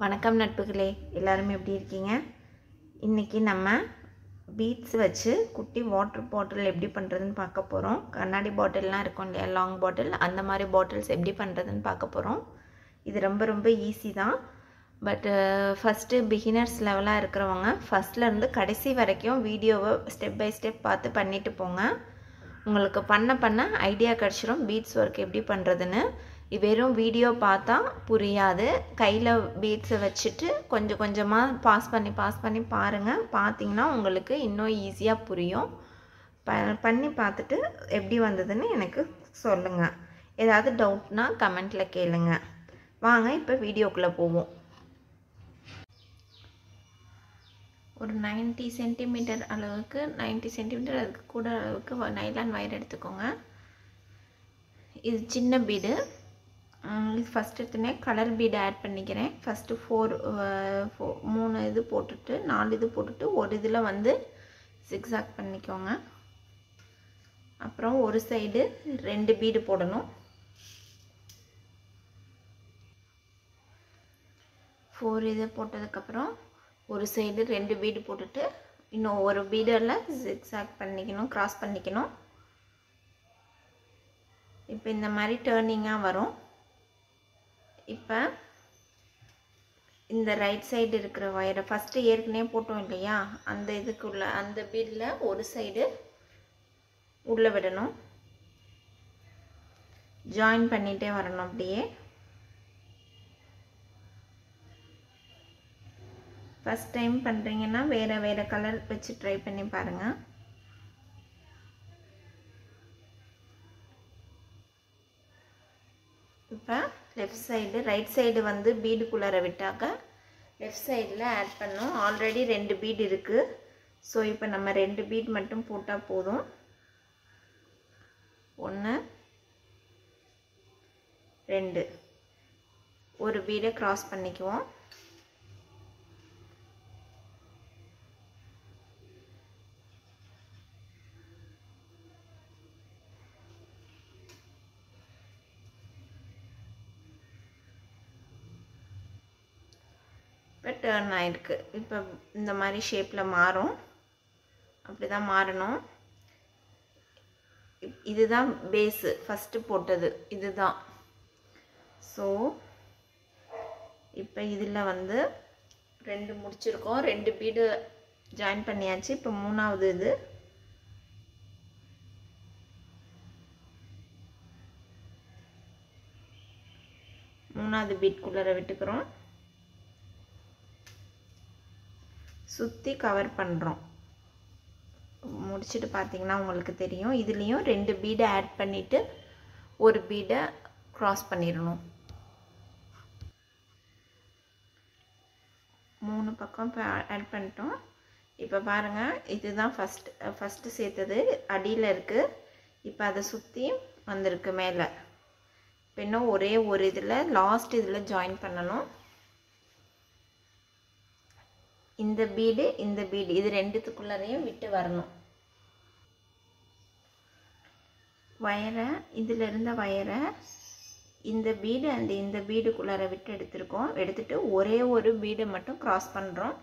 வணக்கம் நட்புகளே எல்லாரும் எப்படி இருக்கீங்க இன்றைக்கி நம்ம பீட்ஸ் வச்சு குட்டி வாட்டர் பாட்டில் எப்படி பண்ணுறதுன்னு பார்க்க போகிறோம் கண்ணாடி பாட்டில்லாம் இருக்கும் இல்லையா லாங் பாட்டில் அந்த மாதிரி பாட்டில்ஸ் எப்படி பண்ணுறதுன்னு பார்க்க போகிறோம் இது ரொம்ப ரொம்ப ஈஸி தான் பட்டு ஃபஸ்ட்டு பிகினர்ஸ் லெவலாக இருக்கிறவங்க ஃபஸ்ட்லேருந்து கடைசி வரைக்கும் வீடியோவை ஸ்டெப் பை ஸ்டெப் பார்த்து பண்ணிட்டு போங்க உங்களுக்கு பண்ண பண்ண ஐடியா கிடச்சிரும் பீட்ஸ் ஒர்க் எப்படி பண்ணுறதுன்னு வெறும் வீடியோ பார்த்தா புரியாது கையில் பீட்ஸை வச்சுட்டு கொஞ்சம் கொஞ்சமாக பாஸ் பண்ணி பாஸ் பண்ணி பாருங்கள் பார்த்தீங்கன்னா உங்களுக்கு இன்னும் ஈஸியாக புரியும் ப பண்ணி பார்த்துட்டு எப்படி வந்ததுன்னு எனக்கு சொல்லுங்கள் ஏதாவது டவுட்னா கமெண்ட்டில் கேளுங்க வாங்க இப்போ வீடியோக்குள்ளே போவோம் ஒரு நைன்ட்டி சென்டிமீட்டர் அளவுக்கு நைன்ட்டி சென்டிமீட்டர் அதுக்கு கூட அளவுக்கு நைலான் வயர் எடுத்துக்கோங்க இது சின்ன பீடு இது ஃபஸ்ட் எடுத்துனே கலர் பீடு ஆட் பண்ணிக்கிறேன் ஃபஸ்ட்டு ஃபோர் ஃபோ மூணு இது போட்டுட்டு நாலு இது போட்டுட்டு ஒரு இதில் வந்து சிக்ஸாக் பண்ணிக்கோங்க அப்புறம் ஒரு சைடு ரெண்டு பீடு போடணும் ஃபோர் இது போட்டதுக்கப்புறம் ஒரு சைடு ரெண்டு பீடு போட்டுட்டு இன்னும் ஒரு பீடில் ஜிக்ஸாக் பண்ணிக்கணும் க்ராஸ் பண்ணிக்கணும் இப்போ இந்த மாதிரி டேர்னிங்காக வரும் இப்போ இந்த ரைட் சைடு இருக்கிற ஒயரை ஃபஸ்ட்டு ஏற்கனவே போட்டோம் இல்லையா அந்த இதுக்குள்ள அந்த பீடில் ஒரு சைடு உள்ளே விடணும் ஜாயின் பண்ணிகிட்டே வரணும் அப்படியே ஃபஸ்ட் டைம் பண்ணுறீங்கன்னா வேறு வேறு கலர் வச்சு ட்ரை பண்ணி பாருங்கள் இப்போ லெஃப்ட் சைடு ரைட் சைடு வந்து பீடுக்குள்ளார விட்டாக்க லெஃப்ட் சைடில் ஆட் பண்ணோம் ஆல்ரெடி ரெண்டு பீடு இருக்குது ஸோ இப்போ நம்ம ரெண்டு பீட் மட்டும் போட்டால் போதும் ஒன்று ரெண்டு ஒரு பீடை க்ராஸ் பண்ணிக்குவோம் இப்போ டேர்ன் ஆகிருக்கு இப்போ இந்த மாதிரி ஷேப்பில் மாறும் அப்படி தான் மாறணும் இதுதான் பேஸு ஃபஸ்ட்டு போட்டது இதுதான் ஸோ இப்போ இதில் வந்து ரெண்டு முடிச்சிருக்கோம் ரெண்டு பீடு ஜாயின் பண்ணியாச்சு இப்போ மூணாவது இது மூணாவது பீட்குள்ளே விட்டுக்கிறோம் சுற்றி கவர் பண்ணுறோம் முடிச்சுட்டு பார்த்தீங்கன்னா உங்களுக்கு தெரியும் இதுலேயும் ரெண்டு பீடை ஆட் பண்ணிவிட்டு ஒரு பீடை க்ராஸ் பண்ணிடணும் மூணு பக்கம் இப்போ ஆட் பண்ணிட்டோம் இப்போ பாருங்கள் இதுதான் ஃபஸ்ட் ஃபஸ்ட்டு சேர்த்தது அடியில் இருக்குது இப்போ அதை சுற்றி வந்திருக்கு மேலே இப்போ இன்னும் ஒரே ஒரு இதில் லாஸ்ட் இதில் ஜாயின் பண்ணணும் இந்த பீடு இந்த பீடு இது ரெண்டுத்துக்குள்ளரையும் விட்டு வரணும் வயரை இதில் இருந்த வயரை இந்த பீடு அண்ட் இந்த பீடுக்குள்ளார விட்டு எடுத்திருக்கோம் எடுத்துட்டு ஒரே ஒரு பீடை மட்டும் க்ராஸ் பண்ணுறோம்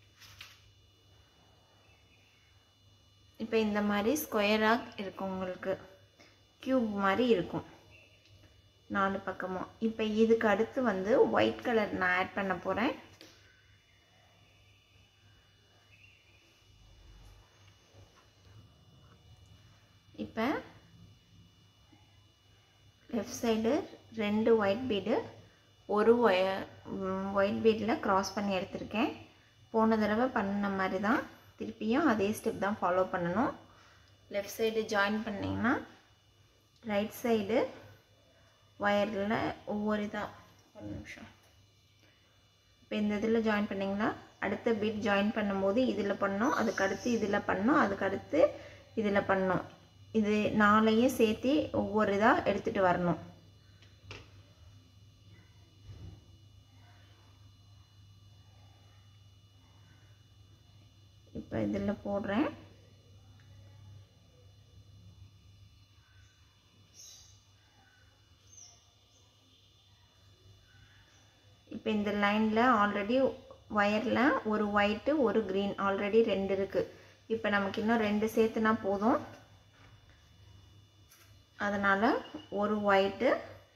இப்போ இந்த மாதிரி ஸ்கொயராக இருக்கும் உங்களுக்கு க்யூப் மாதிரி இருக்கும் நாலு பக்கமும் இப்போ இதுக்கு அடுத்து வந்து ஒயிட் கலர் நான் ஆட் பண்ண போகிறேன் இப்போ லெஃப்ட் சைடு ரெண்டு ஒயிட் பீடு ஒரு ஒய ஒயிட் பீடில் க்ராஸ் பண்ணி எடுத்திருக்கேன் போன தடவை பண்ண மாதிரி தான் திருப்பியும் அதே ஸ்டெப் தான் ஃபாலோ பண்ணணும் லெஃப்ட் சைடு ஜாயின் பண்ணிங்கன்னா ரைட் சைடு ஒயரில் ஒவ்வொரு இதாக ஒரு நிமிஷம் இப்போ இந்த இதில் ஜாயின் பண்ணிங்களா அடுத்த பீட் ஜாயின் பண்ணும்போது இதில் பண்ணோம் அதுக்கு அடுத்து இதில் பண்ணோம் அதுக்கு அடுத்து இதில் பண்ணோம் இது நாளையும் சேர்த்து ஒவ்வொரு இதாக எடுத்துகிட்டு வரணும் இப்போ இதில் போடுறேன் இப்போ இப்போ இந்த லைனில் ஆல்ரெடி ஒயரில் ஒரு ஒயிட்டு ஒரு க்ரீன் ஆல்ரெடி ரெண்டு இருக்குது இப்போ நமக்கு இன்னும் ரெண்டு சேர்த்துனா போதும் அதனால் ஒரு ஒயிட்டு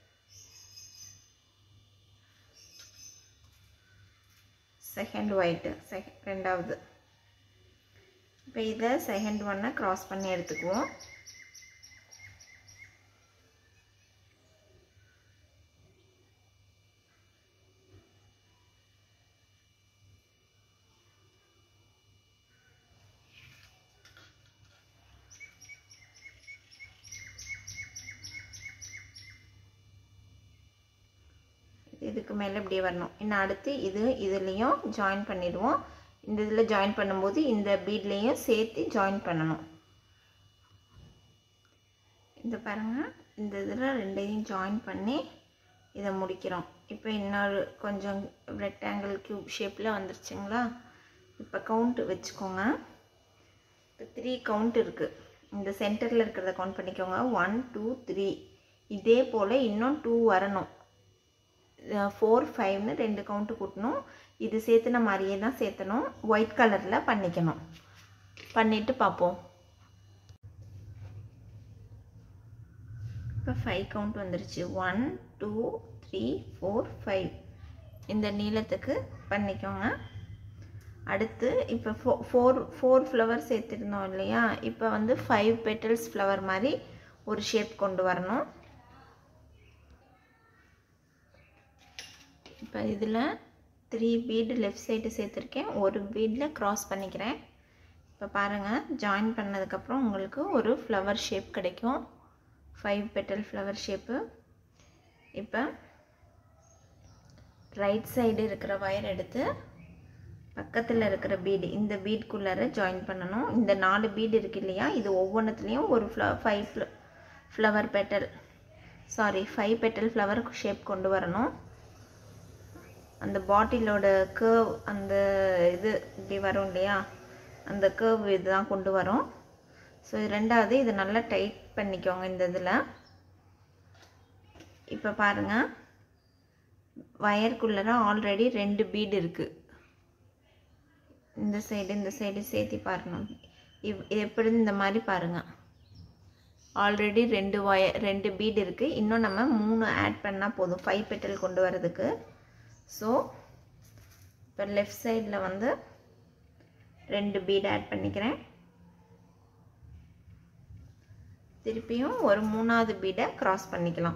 செகண்ட் ஒயிட்டு செகண்ட் ரெண்டாவது இப்போ இதை செகண்ட் ஒன்னை க்ராஸ் பண்ணி எடுத்துக்குவோம் இதுக்கு மேலே இப்படியே வரணும் இன்னும் அடுத்து இது இதுலேயும் ஜாயின் பண்ணிடுவோம் இந்த இதில் ஜாயின் பண்ணும்போது இந்த பீட்லேயும் சேர்த்து ஜாயின் பண்ணணும் இந்த பாருங்கள் இந்த இதில் ரெண்டையும் ஜாயின் பண்ணி இதை முடிக்கிறோம் இப்போ இன்னொரு கொஞ்சம் ரெக்டாங்கிள் க்யூப் ஷேப்பில் வந்துருச்சுங்களா இப்போ கவுண்ட் வச்சுக்கோங்க இப்போ த்ரீ கவுண்ட் இருக்குது இந்த சென்டரில் இருக்கிறத கவுண்ட் பண்ணிக்கோங்க ஒன் டூ த்ரீ இதே போல் இன்னும் டூ வரணும் ஃபோர் ஃபைவ்னு ரெண்டு கவுண்ட்டு கூட்டணும் இது சேர்த்துன மாதிரியே தான் சேர்த்தணும் ஒயிட் கலரில் பண்ணிக்கணும் பண்ணிவிட்டு பார்ப்போம் இப்போ ஃபைவ் கவுண்ட் வந்துருச்சு one two three four five இந்த நீளத்துக்கு பண்ணிக்கோங்க அடுத்து இப்போ ஃபோ ஃபோர் ஃபோர் ஃப்ளவர் சேர்த்துருந்தோம் இல்லையா இப்போ வந்து ஃபைவ் பெட்டல்ஸ் ஃப்ளவர் மாதிரி ஒரு ஷேப் கொண்டு வரணும் இப்போ இதில் த்ரீ பீடு லெஃப்ட் சைடு சேர்த்துருக்கேன் ஒரு பீடில் க்ராஸ் பண்ணிக்கிறேன் இப்போ பாருங்கள் ஜாயின் பண்ணதுக்கப்புறம் உங்களுக்கு ஒரு ஃப்ளவர் ஷேப் கிடைக்கும் ஃபைவ் பெட்டல் ஃப்ளவர் ஷேப்பு இப்போ ரைட் சைடு இருக்கிற ஒயர் எடுத்து பக்கத்தில் இருக்கிற பீடு இந்த பீட்குள்ளார ஜாயின் பண்ணணும் இந்த நாலு பீடு இருக்கு இல்லையா இது ஒவ்வொன்றுத்துலேயும் ஒரு ஃப்ள ஃபைவ் ஃப்ள flower petal sorry five petal flower shape கொண்டு வரணும் அந்த பாட்டிலோட கேர்வ் அந்த இது இப்படி வரும் இல்லையா அந்த கேர்வ் இதுதான் கொண்டு வரும் ஸோ ரெண்டாவது இதை நல்லா டைட் பண்ணிக்கோங்க இந்த இதில் இப்போ பாருங்கள் வயருக்குள்ளே ஆல்ரெடி ரெண்டு பீடு இருக்குது இந்த சைடு இந்த சைடு சேர்த்தி பாருங்கள் இவ் எப்படி இந்த மாதிரி பாருங்கள் ஆல்ரெடி ரெண்டு ஒய ரெண்டு பீடு இருக்குது இன்னும் நம்ம மூணு ஆட் பண்ணால் போதும் ஃபைவ் பெட்டல் கொண்டு வரதுக்கு ஸோ இப்போ லெஃப்ட் சைடில் வந்து ரெண்டு பீட் ஆட் பண்ணிக்கிறேன் திருப்பியும் ஒரு மூணாவது பீடை க்ராஸ் பண்ணிக்கலாம்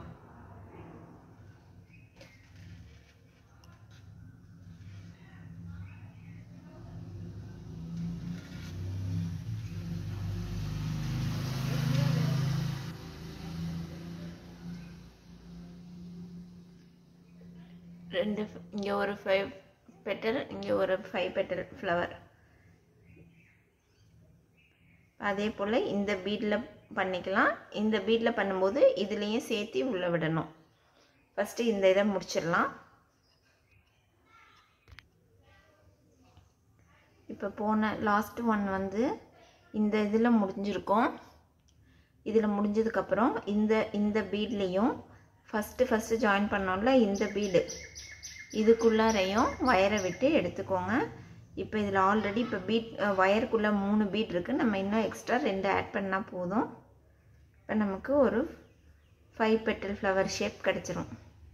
ரெண்டு இங்கே ஒரு ஃபைவ் பெட்டல் இங்கே ஒரு ஃபைவ் பெட்டல் ஃப்ளவர் அதே போல் இந்த பீடில் பண்ணிக்கலாம் இந்த பீடில் பண்ணும்போது இதுலேயும் சேர்த்து உள்ளே விடணும் ஃபஸ்ட்டு இந்த இதை முடிச்சிடலாம் இப்போ போன லாஸ்ட் ஒன் வந்து இந்த இதில் முடிஞ்சிருக்கோம் இதில் முடிஞ்சதுக்கப்புறம் இந்த இந்த பீட்லேயும் ஃபஸ்ட்டு ஃபஸ்ட்டு ஜாயின் பண்ணோம்ல இந்த பீடு இதுக்குள்ளாரையும் வயரை விட்டு எடுத்துக்கோங்க இப்போ இதில் ஆல்ரெடி இப்போ பீட் வயருக்குள்ளே மூணு பீட் இருக்குது நம்ம இன்னும் எக்ஸ்ட்ரா ரெண்டு ஆட் பண்ணால் போதும் இப்போ நமக்கு ஒரு ஃபைவ் பெட்டல் ஃப்ளவர் ஷேப் கிடச்சிரும்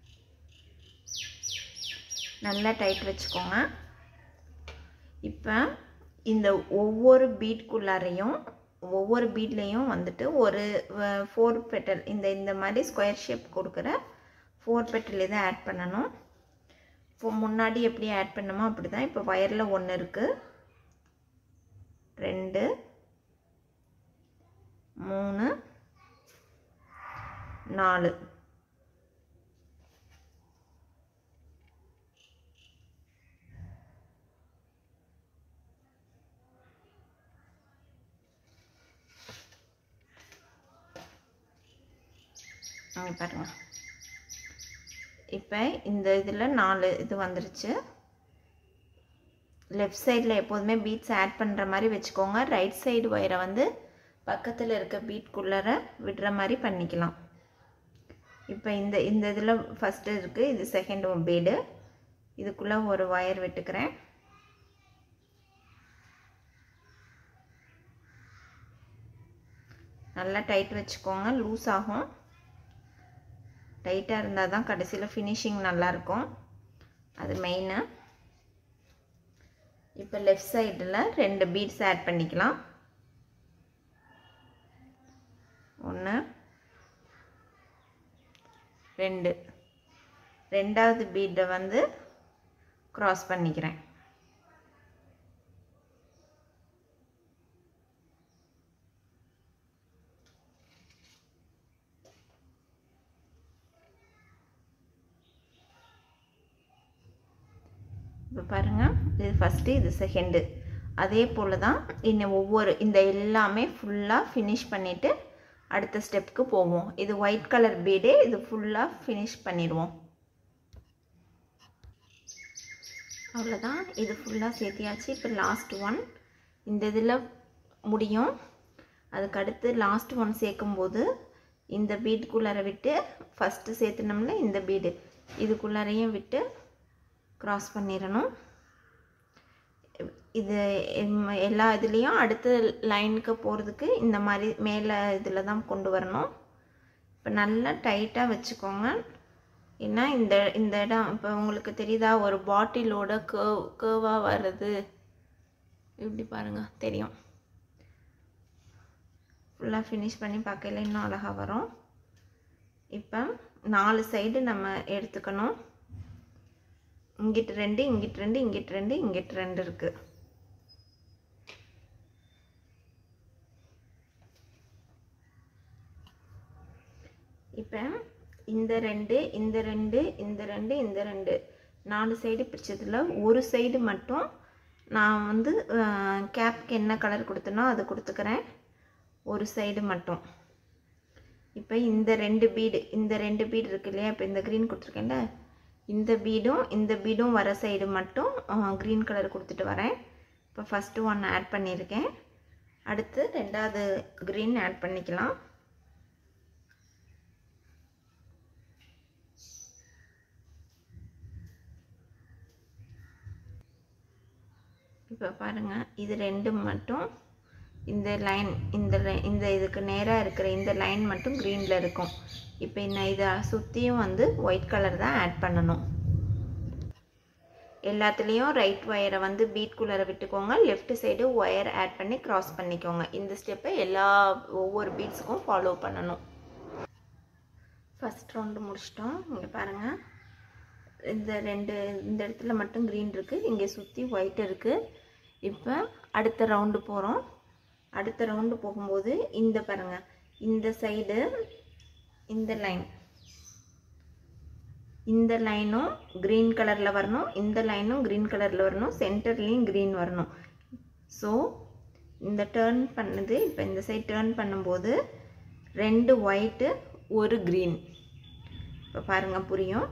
நல்லா டைட் வச்சுக்கோங்க இப்போ இந்த ஒவ்வொரு பீட்குள்ளாரையும் ஒவ்வொரு பீட்லேயும் வந்துட்டு ஒரு ஃபோர் பெட்டல் இந்த இந்த மாதிரி ஸ்கொயர் ஷேப் கொடுக்குற ஃபோர் பெட்டல் இதை ஆட் பண்ணணும் இப்போ முன்னாடி எப்படி ஆட் பண்ணமோ அப்படி தான் இப்போ வயரில் ஒன்று இருக்குது ரெண்டு மூணு நாலு அங்கே பாருங்க இப்போ இந்த இதில் நாலு இது வந்துருச்சு லெஃப்ட் சைடில் எப்போதுமே பீட்ஸ் ஆட் பண்ணுற மாதிரி வச்சுக்கோங்க ரைட் சைடு ஒயரை வந்து பக்கத்தில் இருக்க பீட்குள்ளார விடுற மாதிரி பண்ணிக்கலாம் இப்போ இந்த இந்த இதில் ஃபஸ்ட்டு இருக்குது இது செகண்ட் பீடு இதுக்குள்ளே ஒரு ஒயர் விட்டுக்கிறேன் நல்லா டைட் வச்சுக்கோங்க லூஸ் ஆகும் டைட்டாக இருந்தால் தான் கடைசியில் ஃபினிஷிங் நல்லாயிருக்கும் அது மெயினு இப்போ லெஃப்ட் சைடில் ரெண்டு பீட்ஸ் ஆட் பண்ணிக்கலாம் ஒன்று ரெண்டு ரெண்டாவது பீட்டை வந்து க்ராஸ் பண்ணிக்கிறேன் இப்போ பாருங்கள் இது ஃபஸ்ட்டு இது செகண்டு அதே போல் தான் இன்னும் ஒவ்வொரு இந்த எல்லாமே ஃபுல்லாக ஃபினிஷ் பண்ணிவிட்டு அடுத்த ஸ்டெப்புக்கு போவோம் இது ஒயிட் கலர் பீடே இது ஃபுல்லாக ஃபினிஷ் பண்ணிடுவோம் அவ்வளோதான் இது ஃபுல்லாக சேர்த்தியாச்சு இப்போ லாஸ்ட் ஒன் இந்த இதில் முடியும் அதுக்கு அடுத்து லாஸ்ட் ஒன் சேர்க்கும்போது இந்த பீடுக்குள்ளார விட்டு ஃபஸ்ட்டு சேர்த்துனோம்ல இந்த பீடு இதுக்குள்ளாரையும் விட்டு க்ராஸ் பண்ணிடணும் இது எல்லா இதுலேயும் அடுத்த லைனுக்கு போகிறதுக்கு இந்த மாதிரி மேலே இதில் தான் கொண்டு வரணும் இப்போ நல்லா டைட்டாக வச்சுக்கோங்க ஏன்னா இந்த இந்த இடம் இப்போ உங்களுக்கு தெரியுதா ஒரு பாட்டிலோட கேர்வ் கேர்வாக வர்றது இப்படி பாருங்கள் தெரியும் ஃபுல்லாக ஃபினிஷ் பண்ணி பார்க்கல இன்னும் அழகாக வரும் இப்போ நாலு சைடு நம்ம எடுத்துக்கணும் இங்கிட்டு ரெண்டு இங்கிட்டு ரெண்டு இங்கிட்டு ரெண்டு இங்கிட்டு ரெண்டு இருக்குது இப்போ இந்த ரெண்டு இந்த ரெண்டு இந்த ரெண்டு இந்த ரெண்டு நாலு சைடு பிடிச்சதில் ஒரு சைடு மட்டும் நான் வந்து கேப்க்கு என்ன கலர் கொடுத்தனோ அது கொடுத்துக்கிறேன் ஒரு சைடு மட்டும் இப்போ இந்த ரெண்டு பீடு இந்த ரெண்டு பீடு இருக்கு இல்லையா இப்போ இந்த க்ரீன் கொடுத்துருக்கேன்ல இந்த பீடும் இந்த பீடும் வர சைடு மட்டும் க்ரீன் கலர் கொடுத்துட்டு வரேன் இப்போ ஃபஸ்ட்டு ஒன் ஆட் பண்ணியிருக்கேன் அடுத்து ரெண்டாவது க்ரீன் ஆட் பண்ணிக்கலாம் இப்போ பாருங்கள் இது ரெண்டு மட்டும் இந்த லைன் இந்த இந்த இதுக்கு நேராக இருக்கிற இந்த லைன் மட்டும் க்ரீனில் இருக்கும் இப்போ நான் இதை சுற்றியும் வந்து ஒயிட் கலர் தான் ஆட் பண்ணணும் எல்லாத்துலேயும் ரைட் ஒயரை வந்து பீட் குள்ளரை விட்டுக்கோங்க லெஃப்ட் சைடு ஒயர் ஆட் பண்ணி க்ராஸ் பண்ணிக்கோங்க இந்த ஸ்டெப்பை எல்லா ஒவ்வொரு பீட்ஸுக்கும் ஃபாலோ பண்ணணும் ஃபஸ்ட் ரவுண்டு முடிச்சிட்டோம் இங்கே பாருங்கள் இந்த ரெண்டு இந்த இடத்துல மட்டும் க்ரீன் இருக்குது இங்கே சுற்றி ஒயிட் இருக்குது இப்போ அடுத்த ரவுண்டு போகிறோம் அடுத்த ரவுண்டு போகும்போது இந்த பாருங்கள் இந்த சைடு இந்த லைன் இந்த லைனும் க்ரீன் கலரில் வரணும் இந்த லைனும் க்ரீன் கலரில் வரணும் சென்டர்லேயும் க்ரீன் வரணும் ஸோ இந்த டேர்ன் பண்ணது இப்போ இந்த சைட் டேர்ன் பண்ணும்போது ரெண்டு ஒயிட்டு ஒரு க்ரீன் இப்போ பாருங்கள் புரியும்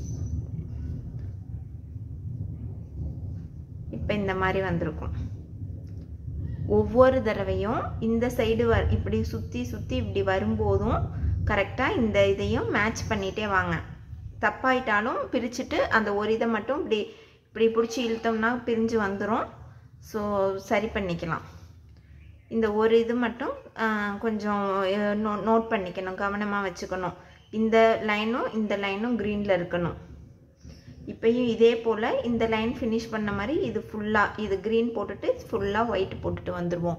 இப்போ இந்த மாதிரி வந்திருக்கும் ஒவ்வொரு தடவையும் இந்த சைடு வ இப்படி சுற்றி சுற்றி இப்படி வரும்போதும் கரெக்டாக இந்த இதையும் மேட்ச் பண்ணிகிட்டே வாங்க தப்பாயிட்டாலும் பிரிச்சுட்டு அந்த ஒரு இதை மட்டும் இப்படி இப்படி பிடிச்சி இழுத்தோம்னா பிரிஞ்சு வந்துடும் ஸோ சரி பண்ணிக்கலாம் இந்த ஒரு இது மட்டும் கொஞ்சம் நோ நோட் பண்ணிக்கணும் கவனமாக வச்சுக்கணும் இந்த லைனும் இந்த லைனும் க்ரீனில் இருக்கணும் இப்போயும் இதே போல் இந்த லைன் ஃபினிஷ் பண்ண மாதிரி இது ஃபுல்லாக இது க்ரீன் போட்டுட்டு ஃபுல்லாக ஒயிட் போட்டுட்டு வந்துடுவோம்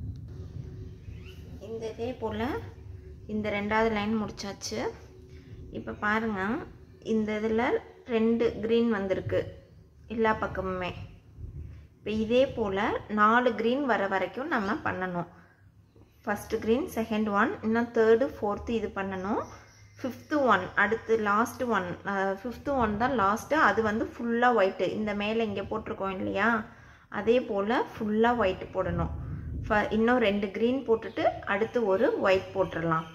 இந்த இதே போல் இந்த ரெண்டாவது லைன் முடிச்சாச்சு இப்போ பாருங்கள் இந்த இதில் ரெண்டு க்ரீன் வந்திருக்கு எல்லா பக்கமுமே இப்போ இதே போல் நாலு க்ரீன் வர வரைக்கும் நம்ம பண்ணணும் ஃபஸ்ட்டு க்ரீன் செகண்ட் ஒன் இன்னும் தேர்டு ஃபோர்த்து இது பண்ணணும் ஃபிஃப்த்து ஒன் அடுத்து லாஸ்ட்டு ஒன் ஃபிஃப்த்து ஒன் தான் லாஸ்ட்டு அது வந்து ஃபுல்லாக ஒயிட்டு இந்த மேலே இங்கே போட்டிருக்கோம் இல்லையா அதே போல் ஃபுல்லாக ஒயிட்டு போடணும் ஃப இன்னும் ரெண்டு க்ரீன் போட்டுட்டு அடுத்து ஒரு ஒயிட் போட்டுடலாம்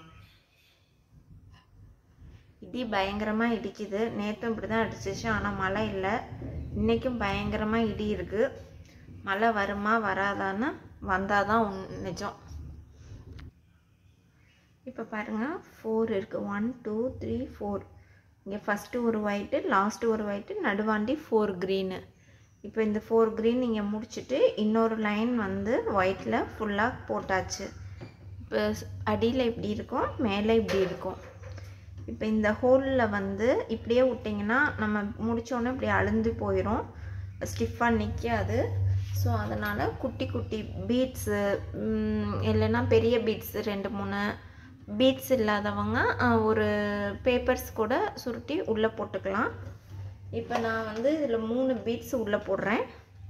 இடி பயங்கரமாக இடிக்குது நேற்றும் இப்படி தான் அடிச்சிச்சு ஆனால் மழை இல்லை இன்றைக்கும் பயங்கரமாக இடி இருக்குது மழை வருமா வராதான்னு வந்தால் தான் உன் நிஜம் இப்போ பாருங்கள் ஃபோர் இருக்குது ஒன் டூ த்ரீ ஃபோர் இங்கே ஃபஸ்ட்டு ஒரு ஒயிட்டு லாஸ்ட்டு ஒரு ஒயிட்டு நடுவாண்டி ஃபோர் க்ரீனு இப்போ இந்த ஃபோர் க்ரீன் நீங்கள் முடிச்சுட்டு இன்னொரு லைன் வந்து ஒயிட்டில் ஃபுல்லாக போட்டாச்சு இப்போ அடியில் இப்படி இருக்கும் மேலே இப்படி இருக்கும் இப்போ இந்த ஹோலில் வந்து இப்படியே விட்டிங்கன்னா நம்ம முடித்தோன்னே இப்படி அழுந்து போயிடும் ஸ்டிஃபாக நிற்காது ஸோ அதனால் குட்டி குட்டி பீட்ஸு இல்லைன்னா பெரிய பீட்ஸ் ரெண்டு மூணு பீட்ஸ் இல்லாதவங்க ஒரு பேப்பர்ஸ் கூட சுருட்டி உள்ளே போட்டுக்கலாம் இப்போ நான் வந்து இதில் மூணு பீட்ஸ் உள்ளே போடுறேன்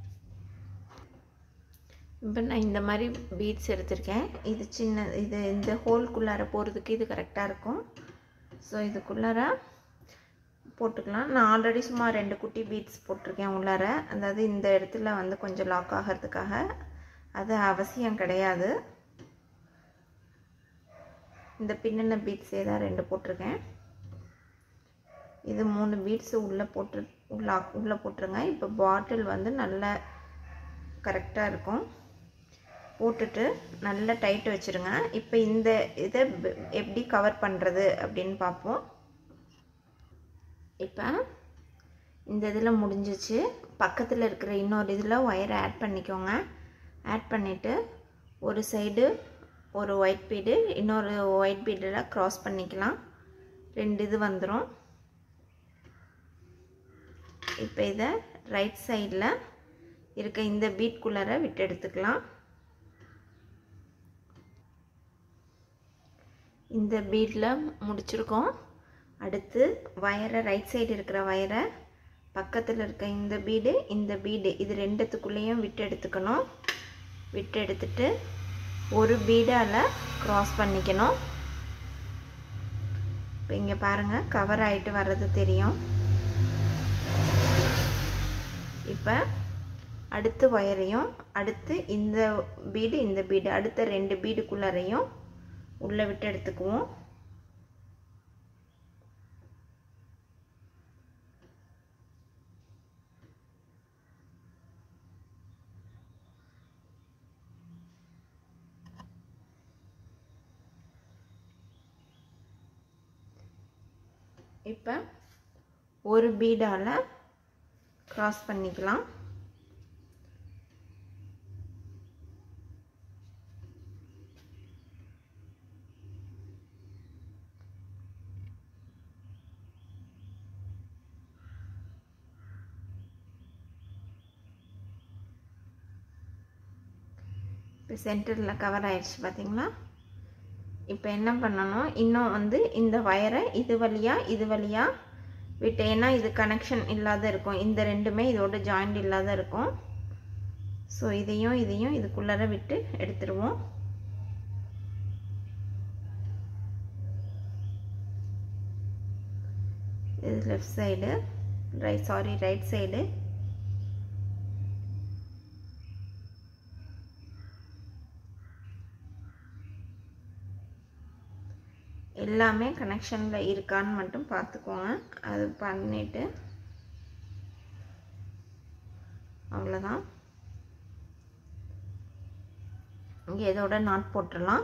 இப்போ நான் இந்த மாதிரி பீட்ஸ் எடுத்திருக்கேன் இது சின்ன இது இந்த ஹோல்குள்ளார போகிறதுக்கு இது கரெக்டாக இருக்கும் ஸோ இதுக்குள்ளார போட்டுக்கலாம் நான் ஆல்ரெடி சும்மா ரெண்டு குட்டி பீட்ஸ் போட்டிருக்கேன் உள்ளார அதாவது இந்த இடத்துல வந்து கொஞ்சம் லாக் ஆகிறதுக்காக அது அவசியம் கிடையாது இந்த பின்னின பீட்ஸே தான் ரெண்டு போட்டிருக்கேன் இது மூணு பீட்ஸு உள்ளே போட்டு உள்ள உள்ளே போட்டுருங்க இப்போ பாட்டில் வந்து நல்ல கரெக்டாக இருக்கும் போட்டுட்டு நல்லா டைட் வச்சுருங்க இப்போ இந்த இதை எப்படி கவர் பண்ணுறது அப்படின்னு பார்ப்போம் இப்போ இந்த இதில் முடிஞ்சிச்சு பக்கத்தில் இருக்கிற இன்னொரு இதில் ஒயரை ஆட் பண்ணிக்கோங்க ஆட் பண்ணிவிட்டு ஒரு சைடு ஒரு ஒயிட் பீடு இன்னொரு ஒயிட் பீடில் க்ராஸ் பண்ணிக்கலாம் ரெண்டு இது வந்துடும் இப்போ இதை ரைட் சைடில் இருக்க இந்த பீட்குள்ளார விட்டு எடுத்துக்கலாம் இந்த பீட்டில் முடிச்சிருக்கோம் அடுத்து வயரை ரைட் சைடு இருக்கிற வயரை பக்கத்தில் இருக்க இந்த பீடு இந்த பீடு இது ரெண்டுத்துக்குள்ளேயும் விட்டு எடுத்துக்கணும் விட்டு எடுத்துட்டு ஒரு பீடால் க்ராஸ் பண்ணிக்கணும் இப்போ இங்கே பாருங்கள் கவர் ஆகிட்டு வர்றது தெரியும் இப்போ அடுத்த ஒயரையும் அடுத்து இந்த பீடு இந்த பீடு அடுத்த ரெண்டு பீடுக்குள்ளாரையும் உள்ளே விட்டு எடுத்துக்குவோம் இப்போ ஒரு பீடால் க்ராஸ் பண்ணிக்கலாம் இப்போ சென்டரில் கவர் ஆயிடுச்சு பார்த்தீங்களா இப்போ என்ன பண்ணணும் இன்னும் வந்து இந்த வயரை இது வழியாக இது வழியாக விட்டு ஏன்னா இது கனெக்ஷன் இல்லாத இருக்கும் இந்த ரெண்டுமே இதோட ஜாயிண்ட் இல்லாத இருக்கும் ஸோ இதையும் இதையும் இதுக்குள்ளார விட்டு எடுத்துருவோம் இது left side right sorry right side எல்லாமே கனெக்ஷனில் இருக்கான்னு மட்டும் பார்த்துக்கோங்க அது பண்ணிவிட்டு அவ்வளோதான் இங்கே இதோட நாட் போட்டுடலாம்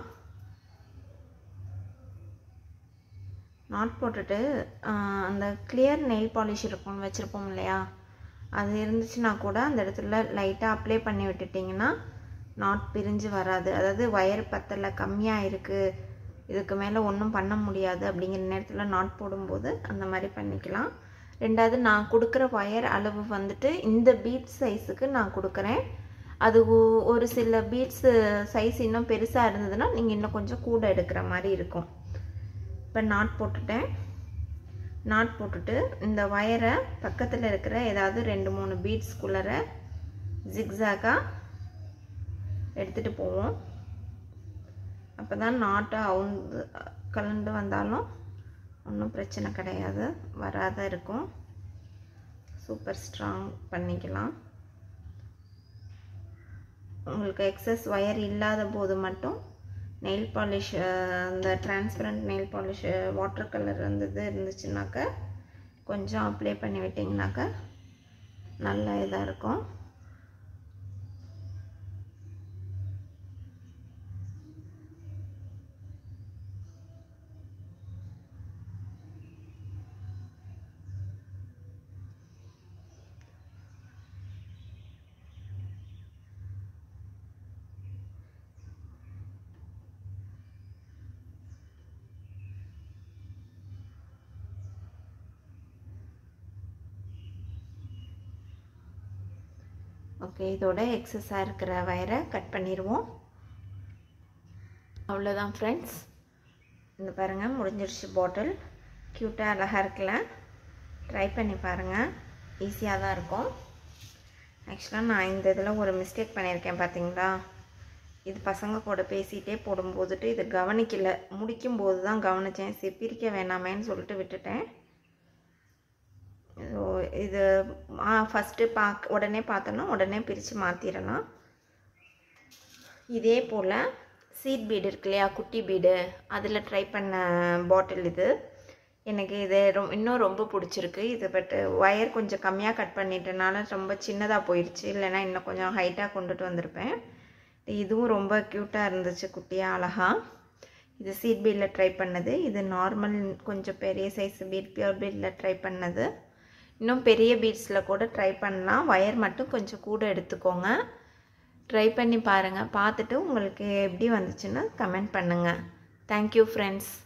நாட் போட்டுட்டு அந்த கிளியர் நெயில் பாலிஷ் இருக்கும் வச்சுருப்போம் இல்லையா அது இருந்துச்சுன்னா கூட அந்த இடத்துல லைட்டாக அப்ளை பண்ணி விட்டுட்டிங்கன்னா நாட் பிரிஞ்சு வராது அதாவது ஒயர் பத்தலை கம்மியாக இருக்குது இதுக்கு மேலே ஒன்றும் பண்ண முடியாது அப்படிங்கிற நேரத்தில் நாட் போடும்போது அந்த மாதிரி பண்ணிக்கலாம் ரெண்டாவது நான் கொடுக்குற ஒயர் அளவு வந்துட்டு இந்த பீட் சைஸுக்கு நான் கொடுக்குறேன் அது ஒரு சில பீட்ஸு சைஸ் இன்னும் பெருசாக இருந்ததுன்னா நீங்கள் இன்னும் கொஞ்சம் கூட எடுக்கிற மாதிரி இருக்கும் இப்போ நாட் போட்டுட்டேன் நாட் போட்டுட்டு இந்த ஒயரை பக்கத்தில் இருக்கிற ஏதாவது ரெண்டு மூணு பீட்ஸ்குள்ளர ஜிக்ஸாக்காக எடுத்துகிட்டு போவோம் அப்போ தான் நாட்டை அவுந்து கலந்து வந்தாலும் ஒன்றும் பிரச்சனை கிடையாது வராத இருக்கும் சூப்பர் ஸ்ட்ராங் பண்ணிக்கலாம் உங்களுக்கு எக்ஸஸ் ஒயர் இல்லாத போது மட்டும் நெயில் பாலிஷ் அந்த transparent nail polish water colour இருந்தது இருந்துச்சுனாக்கா கொஞ்சம் அப்ளை பண்ணி விட்டிங்கனாக்கா நல்ல இதாக இருக்கும் ஓகே இதோட எக்ஸஸாக இருக்கிற வயரை கட் பண்ணிடுவோம் அவ்வளோதான் ஃப்ரெண்ட்ஸ் இந்த பாருங்கள் முடிஞ்சிருச்சு பாட்டில் க்யூட்டாக அழகாக இருக்குல்ல ட்ரை பண்ணி பாருங்கள் ஈஸியாக தான் இருக்கும் ஆக்சுவலாக நான் இந்த இதில் ஒரு மிஸ்டேக் பண்ணியிருக்கேன் பார்த்தீங்களா இது பசங்க கூட பேசிகிட்டே போடும்போதுட்டு இது கவனிக்கல முடிக்கும்போது தான் கவனித்தேன் சரி பிரிக்க வேணாமேன்னு சொல்லிட்டு விட்டுட்டேன் ஸோ இது ஃபஸ்ட்டு பார்க்க உடனே பார்த்தோன்னா உடனே பிரித்து மாற்றிடலாம் இதே போல் சீட் பீடு இருக்கு இல்லையா குட்டி பீடு அதில் ட்ரை பண்ண பாட்டில் இது எனக்கு இது ரொம் இன்னும் ரொம்ப பிடிச்சிருக்கு இது பட்டு ஒயர் கொஞ்சம் கம்மியாக கட் பண்ணிட்டனால ரொம்ப சின்னதாக போயிடுச்சு இல்லைன்னா இன்னும் கொஞ்சம் ஹைட்டாக கொண்டுட்டு வந்திருப்பேன் இதுவும் ரொம்ப க்யூட்டாக இருந்துச்சு குட்டியாக அழகாக இது சீட் பீடில் ட்ரை பண்ணது இது நார்மல் கொஞ்சம் பெரிய சைஸ் பீட் பியூர் பீடில் ட்ரை பண்ணது இன்னும் பெரிய பீட்ஸில் கூட ட்ரை பண்ணலாம் ஒயர் மட்டும் கொஞ்சம் கூட எடுத்துக்கோங்க ட்ரை பண்ணி பாருங்கள் பார்த்துட்டு உங்களுக்கு எப்படி வந்துச்சுன்னு கமெண்ட் பண்ணுங்கள் தேங்க்யூ ஃப்ரெண்ட்ஸ்